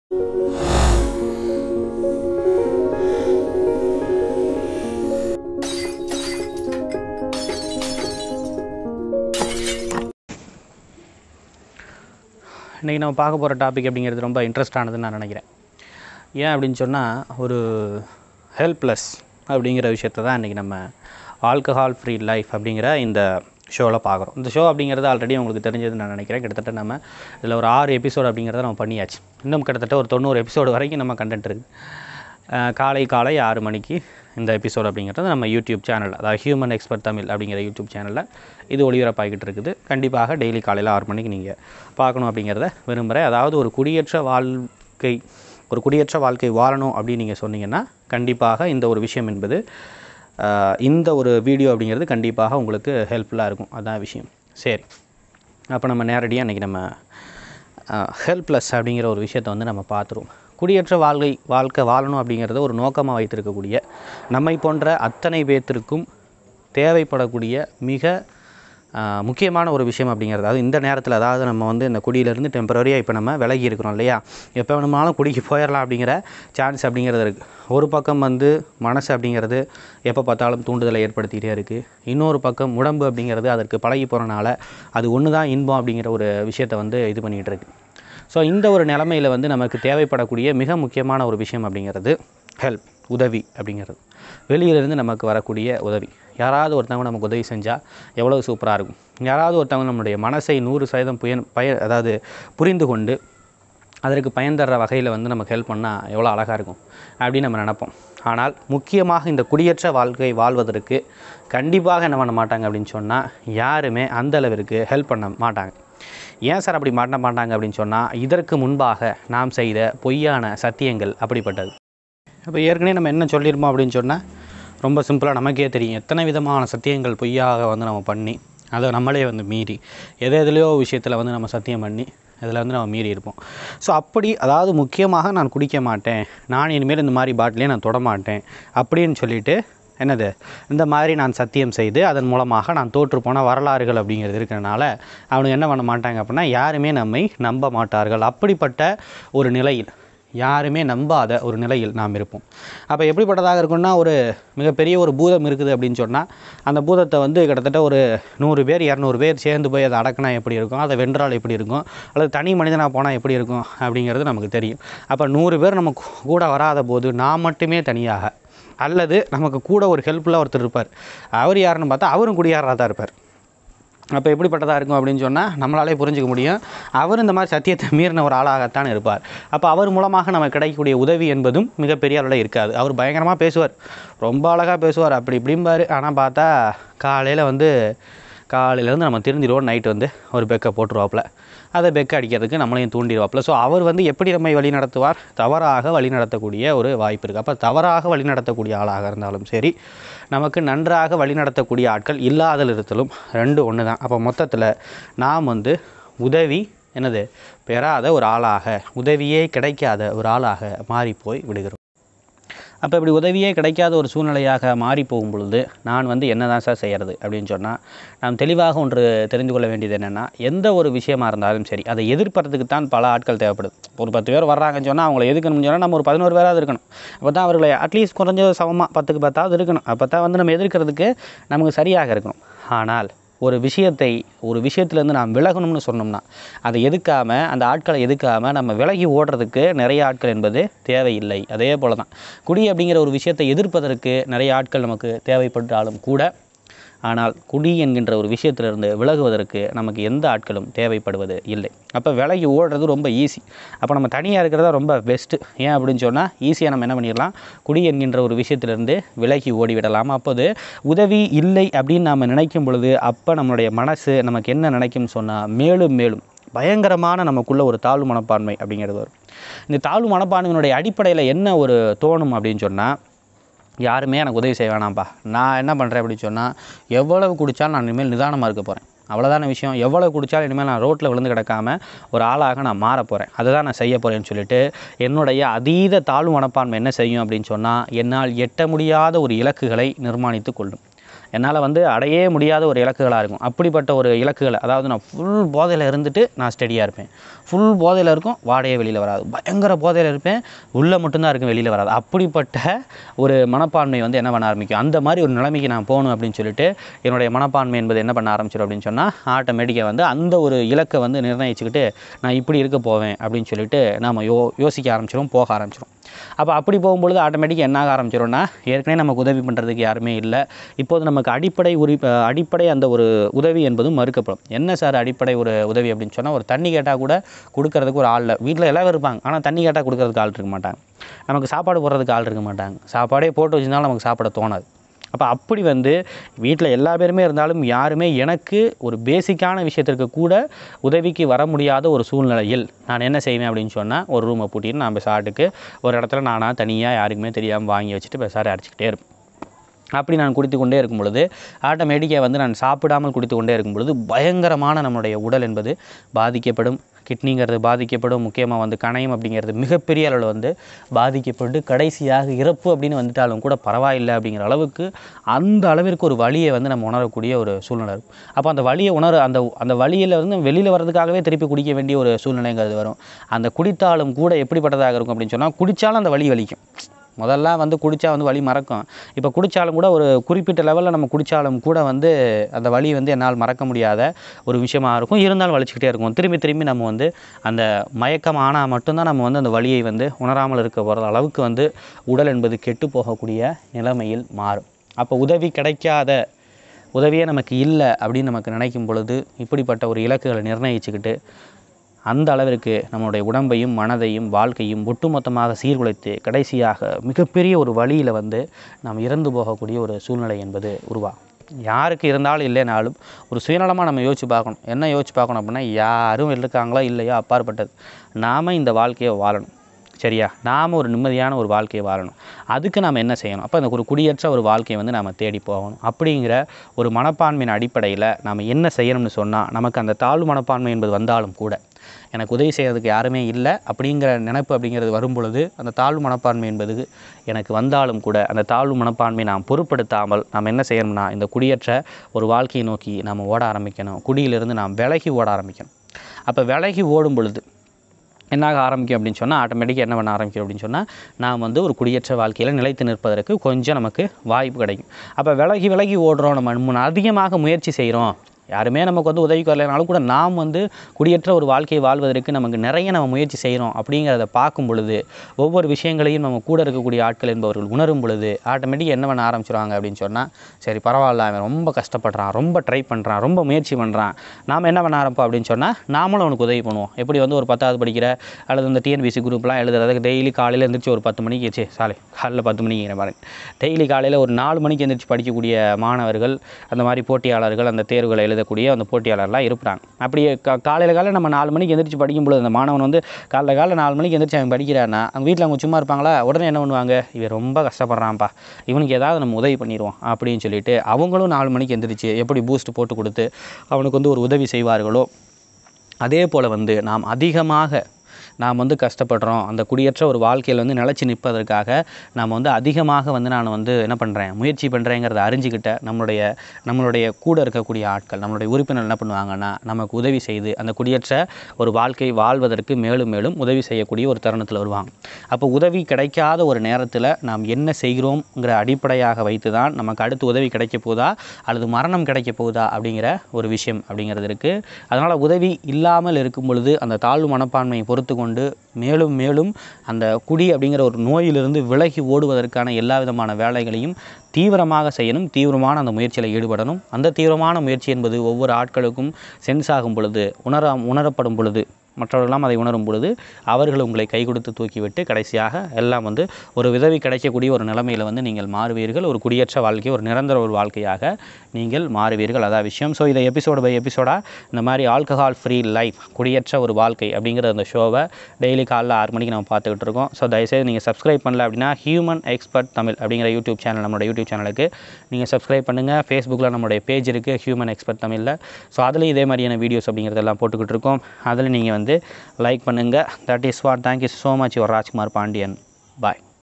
இன்றைக்கி நம்ம பார்க்க போகிற டாபிக் அப்படிங்கிறது ரொம்ப இன்ட்ரெஸ்டானதுன்னு நான் நினைக்கிறேன் ஏன் அப்படின்னு சொன்னால் ஒரு ஹெல்ப்லெஸ் அப்படிங்கிற விஷயத்தை தான் இன்றைக்கி நம்ம ஆல்கஹால் ஃப்ரீ லைஃப் அப்படிங்கிற இந்த ஷோவில் பார்க்குறோம் இந்த ஷோ அப்படிங்கிறது ஆல்ரெடி உங்களுக்கு தெரிஞ்சதுன்னு நான் நினைக்கிறேன் கிட்டத்தட்ட நம்ம இதில் ஒரு ஆறு எபிசோடு அப்படிங்கிறத நம்ம பண்ணியாச்சு இன்னும் கிட்டத்தட்ட ஒரு தொண்ணூறு எபிசோடு வரைக்கும் நம்ம கண்டென்ட் இருக்குது அஹ் காலை காலை ஆறு மணிக்கு இந்த எபிசோட் அப்படிங்கிறது நம்ம யூடியூப் சேனல் அதாவது ஹியூமன் எக்ஸ்பர்ட் தமிழ் அப்படிங்கிற யூடியூப் சேனலில் இது ஒளிபரப்பாகிட்டு இருக்குது கண்டிப்பாக டெய்லி காலையில் ஆறு மணிக்கு நீங்கள் பார்க்கணும் அப்படிங்கிறத விரும்புகிறேன் அதாவது ஒரு குடியேற்ற வாழ்க்கை ஒரு குடியேற்ற வாழ்க்கை வாழணும் அப்படின்னு நீங்கள் சொன்னீங்கன்னா கண்டிப்பாக இந்த ஒரு விஷயம் என்பது அஹ், இந்த ஒரு வீடியோ அப்படிங்கிறது கண்டிப்பாக உங்களுக்கு ஹெல்ப்ஃபுல்லாக இருக்கும் அதான் விஷயம் சரி அப்போ நம்ம நேரடியாக இன்றைக்கி நம்ம ஹெல்ப்லெஸ் அப்படிங்கிற ஒரு விஷயத்தை வந்து நம்ம பார்த்துருவோம் குடியேற்ற வாழ்க்கை வாழ்க்கை வாழணும் அப்படிங்கிறத ஒரு நோக்கமாக வைத்திருக்கக்கூடிய நம்மை போன்ற அத்தனை பேர்த்திற்கும் தேவைப்படக்கூடிய மிக ஆஹ், முக்கியமான ஒரு விஷயம் அப்படிங்கிறது அதாவது இந்த நேரத்தில் அதாவது நம்ம வந்து இந்த குடியிலேருந்து டெம்பரரியாக இப்போ நம்ம விலகி இருக்கிறோம் இல்லையா எப்போ வேணுமானாலும் குடிக்கு போயிடலாம் அப்படிங்கிற சான்ஸ் அப்படிங்கிறது இருக்குது ஒரு பக்கம் வந்து மனசு அப்படிங்கிறது எப்போ பார்த்தாலும் தூண்டுதலை ஏற்படுத்திகிட்டே இருக்குது இன்னொரு பக்கம் உடம்பு அப்படிங்கிறது அதற்கு பழகி போகிறனால அது ஒன்று தான் இன்பம் அப்படிங்கிற ஒரு விஷயத்தை வந்து இது பண்ணிகிட்டு இருக்கு ஸோ இந்த ஒரு நிலமையில் வந்து நமக்கு தேவைப்படக்கூடிய மிக முக்கியமான ஒரு விஷயம் அப்படிங்கிறது ஹெல்ப் உதவி அப்படிங்கிறது வெளியிலிருந்து நமக்கு வரக்கூடிய உதவி யாராவது ஒருத்தவங்க நமக்கு உதவி செஞ்சால் எவ்வளோ சூப்பராக இருக்கும் யாராவது ஒருத்தவங்க நம்மளுடைய மனசை நூறு சதவீதம் புயன் பய அதாவது புரிந்து கொண்டு அதற்கு பயன் தர்ற வகையில் வந்து நமக்கு ஹெல்ப் பண்ணால் எவ்வளோ அழகாக இருக்கும் அப்படின்னு நம்ம நினைப்போம் ஆனால் முக்கியமாக இந்த குடியேற்ற வாழ்க்கை வாழ்வதற்கு கண்டிப்பாக என்ன பண்ண மாட்டாங்க அப்படின்னு சொன்னால் யாருமே அந்த அளவிற்கு ஹெல்ப் பண்ண மாட்டாங்க ஏன் சார் அப்படி மாட்ட மாட்டாங்க அப்படின்னு சொன்னால் இதற்கு முன்பாக நாம் செய்த பொய்யான சத்தியங்கள் அப்படிப்பட்டது இப்போ ஏற்கனவே நம்ம என்ன சொல்லியிருப்போம் அப்படின்னு சொன்னால் ரொம்ப சிம்பிளாக நமக்கே தெரியும் எத்தனை விதமான சத்தியங்கள் பொய்யாக வந்து நம்ம பண்ணி அதை நம்மளே வந்து மீறி எது எதுலையோ விஷயத்தில் வந்து நம்ம சத்தியம் பண்ணி இதில் வந்து நம்ம மீறி இருப்போம் ஸோ அப்படி அதாவது முக்கியமாக நான் குடிக்க மாட்டேன் நான் இனிமேல் இந்த மாதிரி பாட்டிலே நான் தொட மாட்டேன் அப்படின்னு சொல்லிட்டு என்னது இந்த மாதிரி நான் சத்தியம் செய்து அதன் மூலமாக நான் தோற்று போன வரலாறுகள் அப்படிங்கிறது இருக்கிறனால அவனுக்கு என்ன பண்ண மாட்டாங்க அப்படின்னா யாருமே நம்மை நம்ப மாட்டார்கள் அப்படிப்பட்ட ஒரு நிலையில் யாருமே நம்பாத ஒரு நிலையில் நாம் இருப்போம் அப்போ எப்படிப்பட்டதாக இருக்கும்னா ஒரு மிகப்பெரிய ஒரு பூதம் இருக்குது அப்படின்னு சொன்னால் அந்த பூதத்தை வந்து கிட்டத்தட்ட ஒரு நூறு பேர் இரநூறு பேர் சேர்ந்து போய் அதை அடக்கினா எப்படி இருக்கும் அதை வென்றால் எப்படி இருக்கும் அல்லது தனி மனிதனாக போனால் எப்படி இருக்கும் அப்படிங்கிறது நமக்கு தெரியும் அப்போ நூறு பேர் நம்ம கூ- கூட வராத போது நான் மட்டுமே தனியாக அல்லது நமக்கு கூட ஒரு ஹெல்ப்ஃபுல்லாக ஒருத்தர் இருப்பார் அவர் யாருன்னு பார்த்தா அவரும் குடியாராக தான் இருப்பார் அப்போ எப்படிப்பட்டதாக இருக்கும் அப்படின்னு சொன்னால் நம்மளாலே புரிஞ்சுக்க முடியும் அவர் இந்த மாதிரி சத்தியத்தை மீறின ஒரு ஆளாகத்தான் இருப்பார் அப்போ அவர் மூலமாக நமக்கு கிடைக்கக்கூடிய உதவி என்பதும் மிகப்பெரிய அளவில் இருக்காது அவர் பயங்கரமாக பேசுவார் ரொம்ப அழகாக பேசுவார் அப்படி இப்படிம்பார் ஆனால் பார்த்தா காலையில் வந்து காலையிலேருந்து நம்ம திருந்திடுவோம் நைட்டு வந்து ஒரு பெக்கை போட்டுருவாப்புல அதை பெக்க அடிக்கிறதுக்கு நம்மளையும் தூண்டிடுவாப்புல ஸோ அவர் வந்து எப்படி நம்மை வழி நடத்துவார் தவறாக வழி நடத்தக்கூடிய ஒரு வாய்ப்பு இருக்குது அப்போ தவறாக வழி நடத்தக்கூடிய ஆளாக இருந்தாலும் சரி நமக்கு நன்றாக வழி நடத்தக்கூடிய ஆட்கள் இல்லாதல் இருத்தலும் ரெண்டு ஒன்று தான் அப்போ மொத்தத்தில் நாம் வந்து உதவி என்னது பெறாத ஒரு ஆளாக உதவியே கிடைக்காத ஒரு ஆளாக மாறிப்போய் விடுகிறோம் அப்போ இப்படி உதவியே கிடைக்காத ஒரு சூழ்நிலையாக மாறி போகும் பொழுது நான் வந்து என்ன தான் சார் செய்கிறது அப்படின்னு சொன்னால் நாம் தெளிவாக ஒன்று தெரிந்து கொள்ள வேண்டியது என்னென்னா எந்த ஒரு விஷயமா இருந்தாலும் சரி அதை எதிர்ப்பறதுக்கு தான் பல ஆட்கள் தேவைப்படுது ஒரு பத்து பேர் வர்றாங்கன்னு சொன்னால் அவங்கள எதுக்கணும்னு சொன்னால் நம்ம ஒரு பதினோரு பேராவது இருக்கணும் அப்போ தான் அவர்களை அட்லீஸ்ட் குறைஞ்ச சமமாக பத்துக்கு பத்தாவது இருக்கணும் அப்போ தான் வந்து நம்ம எதிர்க்கிறதுக்கு நமக்கு சரியாக இருக்கணும் ஆனால் ஒரு விஷயத்தை ஒரு விஷயத்துலேருந்து நாம் விலகணும்னு சொன்னோம்னா அதை எதுக்காமல் அந்த ஆட்களை எதுக்காமல் நம்ம விலகி ஓடுறதுக்கு நிறைய ஆட்கள் என்பது தேவையில்லை அதே போல தான் குடி அப்படிங்கிற ஒரு விஷயத்தை எதிர்ப்பதற்கு நிறைய ஆட்கள் நமக்கு தேவைப்பட்டாலும் கூட ஆனால் குடி என்கின்ற ஒரு விஷயத்திலிருந்து விலகுவதற்கு நமக்கு எந்த ஆட்களும் தேவைப்படுவது இல்லை அப்போ விலகி ஓடுறது ரொம்ப ஈஸி அப்போ நம்ம தனியாக இருக்கிறதா ரொம்ப பெஸ்ட்டு ஏன் அப்படின்னு சொன்னால் ஈஸியாக நம்ம என்ன பண்ணிடலாம் குடி என்கின்ற ஒரு விஷயத்திலிருந்து விலகி ஓடிவிடலாம் அப்போது உதவி இல்லை அப்படின்னு நாம் நினைக்கும் பொழுது அப்போ நம்மளுடைய மனசு நமக்கு என்ன நினைக்கும்னு சொன்னால் மேலும் மேலும் பயங்கரமான நமக்குள்ள ஒரு தாழ்வு மனப்பான்மை அப்படிங்கிறது வரும் இந்த தாழ்வு மனப்பான்மையினுடைய அடிப்படையில் என்ன ஒரு தோணும் அப்படின்னு சொன்னால் யாருமே எனக்கு உதவி செய்ய வேணாம்ப்பா நான் என்ன பண்ணுறேன் அப்படின்னு சொன்னால் எவ்வளவு குடித்தாலும் நான் இனிமேல் நிதானமாக இருக்க போகிறேன் அவ்வளோதான விஷயம் எவ்வளோ குடித்தாலும் இனிமேல் நான் ரோட்டில் விழுந்து கிடக்காம ஒரு ஆளாக நான் மாற போகிறேன் அதை தான் நான் செய்ய போகிறேன்னு சொல்லிட்டு என்னுடைய அதீத தாழ்வு மனப்பான்மை என்ன செய்யும் அப்படின்னு சொன்னால் என்னால் எட்ட முடியாத ஒரு இலக்குகளை நிர்மாணித்து கொள்ளும் என்னால் வந்து அடையே முடியாத ஒரு இலக்குகளாக இருக்கும் அப்படிப்பட்ட ஒரு இலக்குகளை அதாவது நான் ஃபுல் போதையில் இருந்துட்டு நான் ஸ்டடியாக இருப்பேன் ஃபுல் போதையில் இருக்கும் வாடையே வெளியில் வராது பயங்கர போதையில் இருப்பேன் உள்ளே மட்டும்தான் இருக்கும் வெளியில் வராது அப்படிப்பட்ட ஒரு மனப்பான்மை வந்து என்ன பண்ண ஆரம்பிக்கும் அந்த மாதிரி ஒரு நிலைமைக்கு நான் போகணும் அப்படின்னு சொல்லிட்டு என்னுடைய மனப்பான்மை என்பது என்ன பண்ண ஆரம்பிச்சிடும் அப்படின்னு சொன்னால் ஆட்டோமேட்டிக்காக வந்து அந்த ஒரு இலக்கை வந்து நிர்ணயிச்சுக்கிட்டு நான் இப்படி இருக்க போவேன் அப்படின்னு சொல்லிட்டு நாம் யோ யோசிக்க ஆரம்பிச்சிடும் போக ஆரம்பிச்சிடும் அப்போ அப்படி போகும்பொழுது ஆட்டோமேட்டிக்காக என்ன ஆக ஆரம்பிச்சிடும்னா ஏற்கனவே நமக்கு உதவி பண்ணுறதுக்கு யாருமே இல்லை இப்போது நமக்கு அடிப்படை உரி அஹ் அடிப்படை அந்த ஒரு உதவி என்பதும் மறுக்கப்படும் என்ன சார் அடிப்படை ஒரு உதவி அப்படின்னு சொன்னால் ஒரு தண்ணி கேட்டால் கூட கொடுக்கறதுக்கு ஒரு ஆள் இல்லை வீட்டில் எல்லாரும் இருப்பாங்க ஆனால் தண்ணி கேட்டால் கொடுக்கறதுக்கு ஆள் இருக்க மாட்டாங்க நமக்கு சாப்பாடு போடுறதுக்கு ஆள் இருக்க மாட்டாங்க சாப்பாடே போட்டு வச்சிருந்தாலும் நமக்கு சாப்பிட தோணாது அப்போ அப்படி வந்து வீட்டில் எல்லா பேருமே இருந்தாலும் யாருமே எனக்கு ஒரு பேசிக்கான விஷயத்திற்கு கூட உதவிக்கு வர முடியாத ஒரு சூழ்நிலையில் நான் என்ன செய்வேன் அப்படின்னு சொன்னால் ஒரு ரூமை பூட்டிட்டு நான் பெசாட்டுக்கு ஒரு இடத்துல நானாக தனியாக யாருக்குமே தெரியாமல் வாங்கி வச்சுட்டு பெசாரை அரைச்சிக்கிட்டே இருப்பேன் அப்படி நான் குடித்து கொண்டே இருக்கும் பொழுது ஆட்டோமேட்டிக்காக வந்து நான் சாப்பிடாமல் குடித்து கொண்டே இருக்கும் பொழுது பயங்கரமான நம்முடைய உடல் என்பது பாதிக்கப்படும் கிட்னிங்கிறது பாதிக்கப்படும் முக்கியமாக வந்து கணையம் அப்படிங்கிறது மிகப்பெரிய அளவில் வந்து பாதிக்கப்பட்டு கடைசியாக இறப்பு அப்படின்னு வந்துட்டாலும் கூட பரவாயில்லை அப்படிங்கிற அளவுக்கு அந்த அளவிற்கு ஒரு வலியை வந்து நம்ம உணரக்கூடிய ஒரு சூழ்நிலை இருக்கும் அப்போ அந்த வலியை உணர அந்த அந்த வலியில் இருந்து வெளியில் வர்றதுக்காகவே திருப்பி குடிக்க வேண்டிய ஒரு சூழ்நிலைங்கிறது வரும் அந்த குடித்தாலும் கூட எப்படிப்பட்டதாக இருக்கும் அப்படின்னு சொன்னால் குடித்தாலும் அந்த வலி வலிக்கும் முதல்ல வந்து குடித்தா வந்து வலி மறக்கும் இப்போ குடித்தாலும் கூட ஒரு குறிப்பிட்ட லெவலில் நம்ம குடித்தாலும் கூட வந்து அந்த வலி வந்து என்னால் மறக்க முடியாத ஒரு விஷயமா இருக்கும் இருந்தாலும் வலிச்சுக்கிட்டே இருக்கும் திரும்பி திரும்பி நம்ம வந்து அந்த மயக்கம் ஆனால் மட்டும்தான் நம்ம வந்து அந்த வலியை வந்து உணராமல் இருக்க போகிற அளவுக்கு வந்து உடல் என்பது கெட்டு போகக்கூடிய நிலைமையில் மாறும் அப்போ உதவி கிடைக்காத உதவியே நமக்கு இல்லை அப்படின்னு நமக்கு நினைக்கும் பொழுது இப்படிப்பட்ட ஒரு இலக்குகளை நிர்ணயிச்சுக்கிட்டு அந்த அளவிற்கு நம்மளுடைய உடம்பையும் மனதையும் வாழ்க்கையும் ஒட்டுமொத்தமாக சீர்குலைத்து கடைசியாக மிகப்பெரிய ஒரு வழியில் வந்து நாம் இறந்து போகக்கூடிய ஒரு சூழ்நிலை என்பது உருவாகும் யாருக்கு இருந்தாலும் இல்லைனாலும் ஒரு சுயநலமாக நம்ம யோசிச்சு பார்க்கணும் என்ன யோசிச்சு பார்க்கணும் அப்படின்னா யாரும் இருக்காங்களோ இல்லையோ அப்பாற்பட்டது நாம் இந்த வாழ்க்கையை வாழணும் சரியா நாம் ஒரு நிம்மதியான ஒரு வாழ்க்கையை வாழணும் அதுக்கு நாம் என்ன செய்யணும் அப்போ அந்த ஒரு குடியேற்ற ஒரு வாழ்க்கையை வந்து நாம் தேடி போகணும் அப்படிங்கிற ஒரு மனப்பான்மையின் அடிப்படையில் நாம் என்ன செய்யணும்னு சொன்னால் நமக்கு அந்த தாழ்வு மனப்பான்மை என்பது வந்தாலும் கூட எனக்கு உதவி செய்கிறதுக்கு யாருமே இல்லை அப்படிங்கிற நினைப்பு அப்படிங்கிறது வரும் பொழுது அந்த தாழ்வு மனப்பான்மை என்பது எனக்கு வந்தாலும் கூட அந்த தாழ்வு மனப்பான்மை நாம் பொருட்படுத்தாமல் நாம் என்ன செய்யணும்னா இந்த குடியேற்ற ஒரு வாழ்க்கையை நோக்கி நாம் ஓட ஆரம்பிக்கணும் குடியிலிருந்து நாம் விலகி ஓட ஆரம்பிக்கணும் அப்போ விலகி ஓடும் பொழுது என்னாக ஆரம்பிக்கும் அப்படின்னு சொன்னால் ஆட்டோமேட்டிக்காக என்ன பண்ண ஆரம்பிக்கும் அப்படின்னு சொன்னால் நாம் வந்து ஒரு குடியேற்ற வாழ்க்கையில் நிலைத்து நிற்பதற்கு கொஞ்சம் நமக்கு வாய்ப்பு கிடைக்கும் அப்போ விலகி விலகி ஓடுறோம் நம்ம முன்ன அதிகமாக முயற்சி செய்கிறோம் யாருமே நமக்கு வந்து உதவிக்கு வரலைனாலும் கூட நாம் வந்து குடியேற்ற ஒரு வாழ்க்கையை வாழ்வதற்கு நமக்கு நிறைய நம்ம முயற்சி செய்கிறோம் அப்படிங்கிறத பார்க்கும் பொழுது ஒவ்வொரு விஷயங்களையும் நம்ம கூட இருக்கக்கூடிய ஆட்கள் என்பவர்கள் உணரும் பொழுது ஆட்டோமேட்டிக்காக என்ன பண்ண ஆரம்பிச்சிருவாங்க அப்படின்னு சொன்னால் சரி பரவாயில்ல அவன் ரொம்ப கஷ்டப்படுறான் ரொம்ப ட்ரை பண்ணுறான் ரொம்ப முயற்சி பண்ணுறான் நாம் என்ன பண்ண ஆரம்பிப்போம் அப்படின்னு சொன்னால் நாமளும் அவனுக்கு உதவி பண்ணுவோம் எப்படி வந்து ஒரு பத்தாவது படிக்கிற அல்லது இந்த டிஎன்பிசி குரூப்லாம் எழுதுறதுக்கு டெய்லி காலையில் எழுந்திரிச்சு ஒரு பத்து மணிக்கு சே சாலை காலையில் பத்து மணிக்கு பாருங்க டெய்லி காலையில் ஒரு நாலு மணிக்கு எழுந்திரிச்சு படிக்கக்கூடிய மாணவர்கள் அந்த மாதிரி போட்டியாளர்கள் அந்த தேர்வுகளை எழுதக்கூடிய அந்த போட்டியாளர்லாம் இருப்பாங்க அப்படியே கா காலையில் காலையில் நம்ம நாலு மணிக்கு எந்திரிச்சு படிக்கும்பொழுது அந்த மாணவன் வந்து காலைல காலையில் நாலு மணிக்கு எந்திரிச்சு அவன் படிக்கிறான்னா அவங்க வீட்டில் அவங்க சும்மா இருப்பாங்களா உடனே என்ன பண்ணுவாங்க இவன் ரொம்ப கஷ்டப்படுறான்ப்பா இவனுக்கு ஏதாவது நம்ம உதவி பண்ணிடுவோம் அப்படின்னு சொல்லிட்டு அவங்களும் நாலு மணிக்கு எந்திரிச்சு எப்படி பூஸ்ட் போட்டு கொடுத்து அவனுக்கு வந்து ஒரு உதவி செய்வார்களோ அதே போல் வந்து நாம் அதிகமாக நாம் வந்து கஷ்டப்படுறோம் அந்த குடியேற்ற ஒரு வாழ்க்கையில் வந்து நிலச்சி நிற்பதற்காக நாம் வந்து அதிகமாக வந்து நான் வந்து என்ன பண்ணுறேன் முயற்சி பண்ணுறேங்கிறத அறிஞ்சிக்கிட்ட நம்மளுடைய நம்மளுடைய கூட இருக்கக்கூடிய ஆட்கள் நம்மளுடைய உறுப்பினர் என்ன பண்ணுவாங்கன்னா நமக்கு உதவி செய்து அந்த குடியேற்ற ஒரு வாழ்க்கை வாழ்வதற்கு மேலும் மேலும் உதவி செய்யக்கூடிய ஒரு தருணத்தில் வருவாங்க அப்போ உதவி கிடைக்காத ஒரு நேரத்தில் நாம் என்ன செய்கிறோங்கிற அடிப்படையாக வைத்து தான் நமக்கு அடுத்து உதவி கிடைக்க போதா அல்லது மரணம் கிடைக்க போகுதா அப்படிங்கிற ஒரு விஷயம் அப்படிங்கிறது இருக்குது அதனால் உதவி இல்லாமல் இருக்கும் பொழுது அந்த தாழ்வு மனப்பான்மையை பொறுத்து கொண்டு மேலும் மேலும் அந்த குடி அப்படிங்கிற ஒரு நோயிலிருந்து விலகி ஓடுவதற்கான எல்லா விதமான வேலைகளையும் தீவிரமாக செய்யணும் தீவிரமான அந்த முயற்சியில் ஈடுபடணும் அந்த தீவிரமான முயற்சி என்பது ஒவ்வொரு ஆட்களுக்கும் சென்ஸ் ஆகும் பொழுது உணர உணரப்படும் பொழுது மற்றவர்களெல்லாம் அதை உணரும் பொழுது அவர்கள் உங்களை கை கொடுத்து தூக்கிவிட்டு கடைசியாக எல்லாம் வந்து ஒரு உதவி கிடைக்கக்கூடிய ஒரு நிலைமையில் வந்து நீங்கள் மாறுவீர்கள் ஒரு குடியேற்ற வாழ்க்கை ஒரு நிரந்தர ஒரு வாழ்க்கையாக நீங்கள் மாறுவீர்கள் அதான் விஷயம் ஸோ இதை எபிசோடு பை எபிசோடாக இந்த மாதிரி ஆல்கஹால் ஃப்ரீ லைஃப் குடியேற்ற ஒரு வாழ்க்கை அப்படிங்கிற அந்த ஷோவை டெய்லி காலைல ஆறு மணிக்கு நம்ம பார்த்துக்கிட்டு இருக்கோம் ஸோ தயவுசெய்து நீங்கள் சப்ஸ்கிரைப் பண்ணல அப்படின்னா ஹியூமன் எக்ஸ்பர்ட் தமிழ் அப்படிங்கிற யூடியூப் சேனல் நம்மளோட யூடியூப் சேனலுக்கு நீங்கள் சப்ஸ்கிரைப் பண்ணுங்கள் ஃபேஸ்புக்கில் நம்மளுடைய பேஜ் இருக்குது ஹியூமன் எக்ஸ்பர்ட் தமிழில் ஸோ அதுலேயும் இதே மாதிரியான வீடியோஸ் அப்படிங்கிறதெல்லாம் போட்டுக்கிட்டு இருக்கோம் அதில் நீங்கள் வந்து லைக் பண்ணுங்கள் that is what thank you so much your Rajkumar Pandian bye